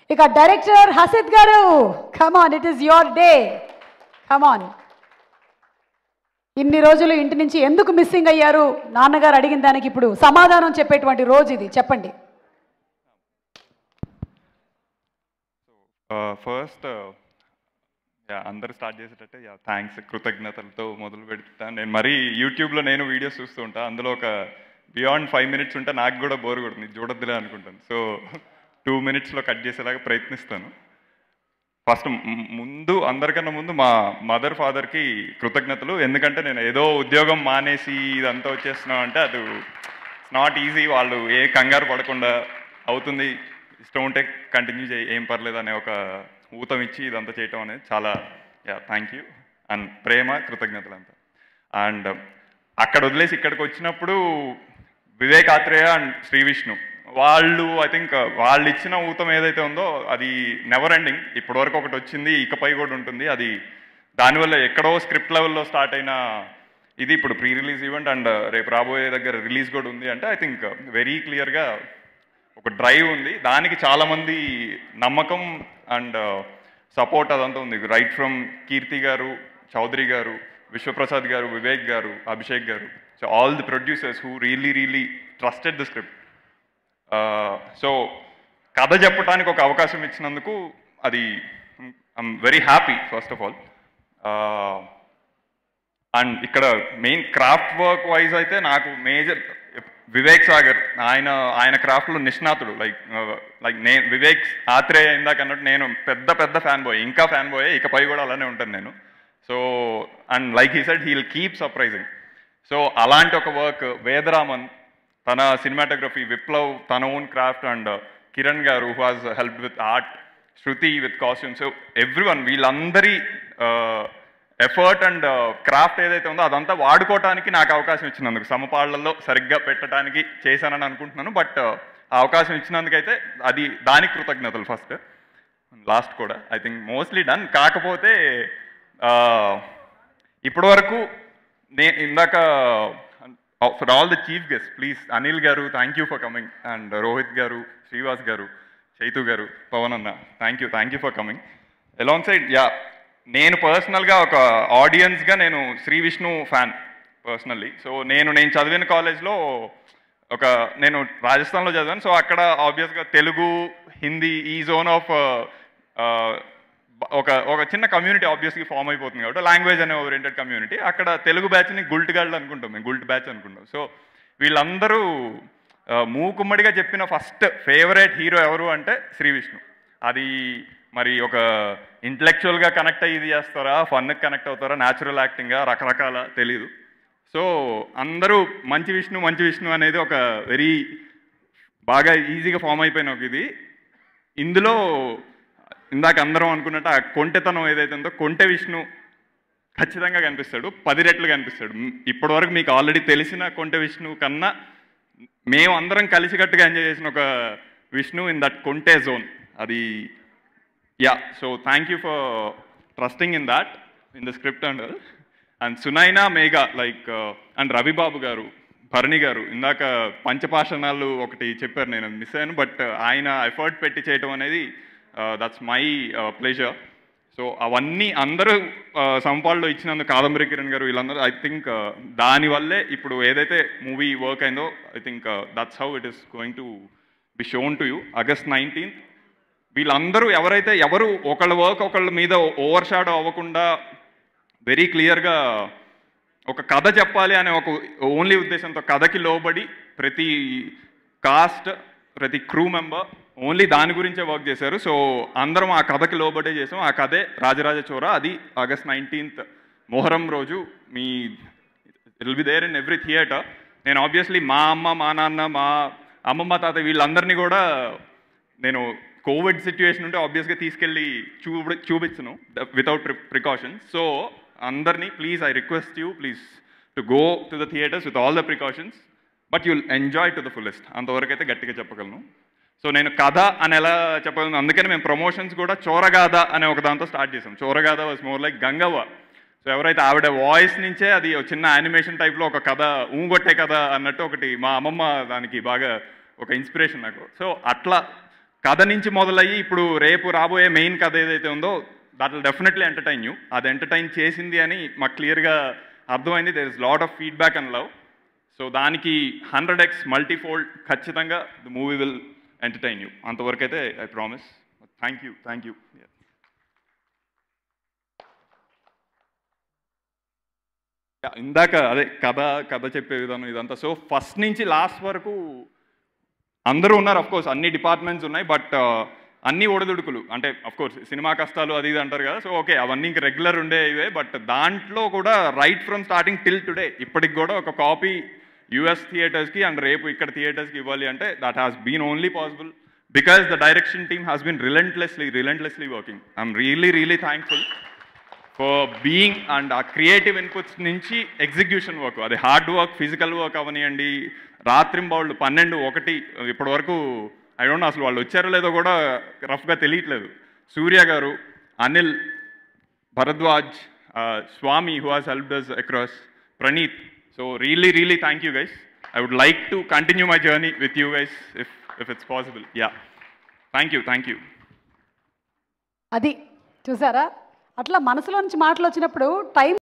ఇక డైరెక్టర్ హసిద్ గారు come on it is your day come on ఇన్ని రోజులు ఇంటి నుంచి ఎందుకు మిస్సింగ్ అయ్యారు నాన్నగారు అడిగిన దానికి ఇప్పుడు సమాధానం చెప్పేటువంటి రోజు ఇది చెప్పండి ఫస్ట్ యా అందరు స్టార్ట్ చేసేటట్టే యా థ్యాంక్స్ కృతజ్ఞతలతో మొదలు పెడతా నేను మరీ యూట్యూబ్లో నేను వీడియోస్ చూస్తూ ఉంటా అందులో ఒక బియాండ్ ఫైవ్ మినిట్స్ ఉంటే నాకు కూడా బోర్ కొడుతుంది చూడొద్దులే అనుకుంటాను సో టూ మినిట్స్లో కట్ చేసేలాగా ప్రయత్నిస్తాను ఫస్ట్ ముందు అందరికన్నా ముందు మా మదర్ ఫాదర్కి కృతజ్ఞతలు ఎందుకంటే నేను ఏదో ఉద్యోగం మానేసి ఇదంతా వచ్చేస్తున్నాం అంటే అది నాట్ ఈజీ వాళ్ళు ఏ కంగారు పడకుండా అవుతుంది ఇష్టం ఉంటే కంటిన్యూ చేయి ఏం పర్లేదు అనే ఒక ఊతం ఇచ్చి ఇదంతా చేయటం అనేది చాలా యా థ్యాంక్ యూ అండ్ ప్రేమ కృతజ్ఞతలు అంతా అండ్ అక్కడ వదిలేసి ఇక్కడికి వచ్చినప్పుడు వివేక్ ఆత్రేయ అండ్ శ్రీ విష్ణు వాళ్ళు ఐ థింక్ వాళ్ళు ఇచ్చిన ఊతం ఏదైతే ఉందో అది నెవర్ ఎండింగ్ ఇప్పటివరకు ఒకటి వచ్చింది ఇకపై కూడా ఉంటుంది అది దానివల్ల ఎక్కడో స్క్రిప్ట్ లెవెల్లో స్టార్ట్ అయిన ఇది ఇప్పుడు ప్రీ రిలీజ్ ఈవెంట్ అండ్ రేపు రాబోయే దగ్గర రిలీజ్ కూడా ఉంది అంటే ఐ థింక్ వెరీ క్లియర్గా ఒక డ్రైవ్ ఉంది దానికి చాలామంది నమ్మకం అండ్ సపోర్ట్ అదంతా ఉంది రైట్ ఫ్రమ్ కీర్తి గారు చౌదరి గారు విశ్వప్రసాద్ గారు వివేక్ గారు అభిషేక్ గారు so all the producers who really really trusted the script so కథ చెప్పడానికి ఒక అవకాశం ఇచ్చినందుకు అది I'm very happy first of all and ఇక్కడ మెయిన్ క్రాఫ్ట్ వర్క్ వైజ్ అయితే నాకు మేజర్ వివేక్ సాగర్ ఆయన ఆయన క్రాఫ్ట్లో నిష్ణాతుడు లైక్ లైక్ నేను వివేక్ ఆత్రేయ ఇందాక అన్నట్టు నేను పెద్ద పెద్ద ఫ్యాన్ బాయ్ ఇంకా ఫ్యాన్ బాయ్ ఇకపై కూడా అలానే ఉంటాను నేను so and like he said he'll keep surprising so అలాంటి ఒక వర్క్ వేదరామన్ తన సినిమాటోగ్రఫీ విప్లవ్ తన ఓన్ క్రాఫ్ట్ అండ్ కిరణ్ గారు who has help with art Shruti with costume so everyone వీళ్ళందరి ఎఫర్ట్ అండ్ క్రాఫ్ట్ ఏదైతే ఉందో అదంతా వాడుకోవటానికి నాకు అవకాశం ఇచ్చినందుకు సమపాళ్లలో సరిగ్గా పెట్టడానికి చేశానని అనుకుంటున్నాను బట్ ఆ అవకాశం ఇచ్చినందుకైతే అది దానికి కృతజ్ఞతలు ఫస్ట్ లాస్ట్ కూడా ఐ థింక్ మోస్ట్లీ డన్ కాకపోతే ఇప్పటి వరకు నే ఇందాక for all the chief guest please Anil గారు thank you for coming and Rohit గారు శ్రీవాస్ గారు చైతు గారు పవన్ అన్న thank you thank you for coming alongside yeah నేను పర్సనల్గా ఒక ఆడియన్స్గా నేను Sree Vishnu fan personally so నేను నేను చదివిన కాలేజ్లో ఒక నేను రాజస్థాన్లో చదివాను సో అక్కడ ఆబ్వియస్గా తెలుగు హిందీ ఈ జోన్ ఆఫ్ ఒక ఒక చిన్న కమ్యూనిటీ ఆబ్వియస్గా ఫామ్ అయిపోతుంది కాబట్టి లాంగ్వేజ్ అనే ఓరియంటెడ్ కమ్యూనిటీ అక్కడ తెలుగు బ్యాచ్ని గుల్ట్ గాళ్ళు అనుకుంటాం మేము గుల్ట్ బ్యాచ్ అనుకుంటాం సో వీళ్ళందరూ మూకుమ్మడిగా చెప్పిన ఫస్ట్ ఫేవరెట్ హీరో ఎవరు అంటే శ్రీ విష్ణు అది మరి ఒక ఇంటలెక్చువల్గా కనెక్ట్ అయ్యి ఇది చేస్తారా ఫన్కి కనెక్ట్ అవుతారా న్యాచురల్ యాక్టింగా రకరకాల తెలీదు సో అందరూ మంచి విష్ణు మంచి విష్ణు అనేది ఒక వెరీ బాగా ఈజీగా ఫామ్ అయిపోయిన ఒక ఇది ఇందులో ఇందాక అందరం అనుకున్నట్టు ఆ కొంటెతనం ఏదైతే ఉందో కొంటె విష్ణు ఖచ్చితంగా కనిపిస్తాడు పది రెట్లు కనిపిస్తాడు ఇప్పటివరకు మీకు ఆల్రెడీ తెలిసిన కొంటె విష్ణు కన్నా మేము అందరం కలిసికట్టుగా ఎంజాయ్ చేసిన ఒక విష్ణు ఇన్ దట్ కొంటే జోన్ అది yeah so thank you for trusting in that in the script and and Sunaina Megha like and Ravibabu గారు భరణి గారు ఇందాక పంచపాషణాలు ఒకటి చెప్పారు నేను మిస్ అయ్యాను బట్ ఆయన ఎఫర్ట్ పెట్టి చేయటం అనేది దట్స్ మై ప్లెజర్ సో అవన్నీ అందరూ సంపాల్లో ఇచ్చినందుకు కాదంబరి కిరణ్ గారు వీళ్ళందరూ ఐ థింక్ దానివల్లే ఇప్పుడు ఏదైతే మూవీ వర్క్ అయిందో I think that's how it is going to be shown to you August nineteenth వీళ్ళందరూ ఎవరైతే ఎవరు ఒకళ్ళ వర్క్ ఒకళ్ళ మీద ఓవర్ షాడో అవ్వకుండా వెరీ క్లియర్గా ఒక కథ చెప్పాలి అనే ఒక ఓన్లీ ఉద్దేశంతో కథకి లోబడి ప్రతి కాస్ట్ ప్రతి క్రూ మెంబర్ ఓన్లీ దాని గురించే వర్క్ చేశారు సో అందరం ఆ కథకి లోబడే చేసాం ఆ కథే రాజరాజ చోర అది ఆగస్ట్ నైన్టీన్త్ మొహరం రోజు మీ will be there in every theatre నేను ఆబ్వియస్లీ మా అమ్మ మా నాన్న మా అమ్మమ్మ తాత వీళ్ళందరినీ కూడా నేను కోవిడ్ సిచ్యువేషన్ ఉంటే ఆబ్వియస్గా తీసుకెళ్ళి చూపి చూపించను వితౌట్ ప్రికాషన్స్ సో అందరినీ please I request you please to go to the theatres with all the precautions but you'll enjoy to the fullest అంతవరకు అయితే గట్టిగా చెప్పగలను సో నేను కథ అని ఎలా చెప్పగలను అందుకని మేము ప్రమోషన్స్ కూడా చోరగాథ అనే ఒక దాంతో స్టార్ట్ చేసాం Choragatha was more like Gangavva so ఎవరైతే ఆవిడ వాయిస్ నుంచే అది ఒక చిన్న యానిమేషన్ టైప్లో ఒక కథ ఊగొట్టే కథ అన్నట్టు ఒకటి మా అమ్మమ్మ దానికి బాగా ఒక ఇన్స్పిరేషన్ నాకు సో అట్లా కథ నుంచి మొదలయ్యి ఇప్పుడు రేపు రాబోయే మెయిన్ కథ ఏదైతే ఉందో that will definitely entertain you అది ఎంటర్టైన్ చేసింది అని మాకు క్లియర్గా అర్థమైంది there is lot of feedback and love so దానికి హండ్రెడ్ ఎక్స్ మల్టీఫోల్డ్ ఖచ్చితంగా the movie will entertain you అంతవరకు అయితే I promise thank you thank you ఇందాక అదే కథ కథ చెప్పే విధానం ఇదంతా సో ఫస్ట్ నుంచి లాస్ట్ వరకు అందరూ ఉన్నారు అఫ్ కోర్స్ అన్ని డిపార్ట్మెంట్స్ ఉన్నాయి బట్ అన్ని ఒడిదుడుకులు అంటే అఫ్ కోర్స్ సినిమా కష్టాలు అది ఇది అంటారు కదా సో ఓకే అవన్నీ ఇంక రెగ్యులర్ ఉండే ఇవే బట్ దాంట్లో కూడా right from starting till today ఇప్పటికి కూడా ఒక కాపీ యుఎస్ థియేటర్స్కి అండ్ రేపు ఇక్కడ థియేటర్స్కి ఇవ్వాలి అంటే that has been only possible because the direction team has been relentlessly relentlessly working I'm really really thankful for being and uh creative inputs నుంచి ఎగ్జిక్యూషన్ వర్క్ అది హార్డ్ వర్క్ ఫిజికల్ వర్క్ అవనియండి రాత్రింబాళ్ళు పన్నెండు ఒకటి ఇప్పటి వరకు ఐ డోంట్ అసలు వాళ్ళు వచ్చారో లేదో కూడా రఫ్గా తెలియట్లేదు Surya garu Anil Bharadwaj Swamy who has help does across Praneeth so really really thank you guys I would like to continue my journey with you guys if if it's possible yeah thank you thank you అది చూసారా అట్లా మనసులో నుంచి మాటలు వచ్చినప్పుడు టైం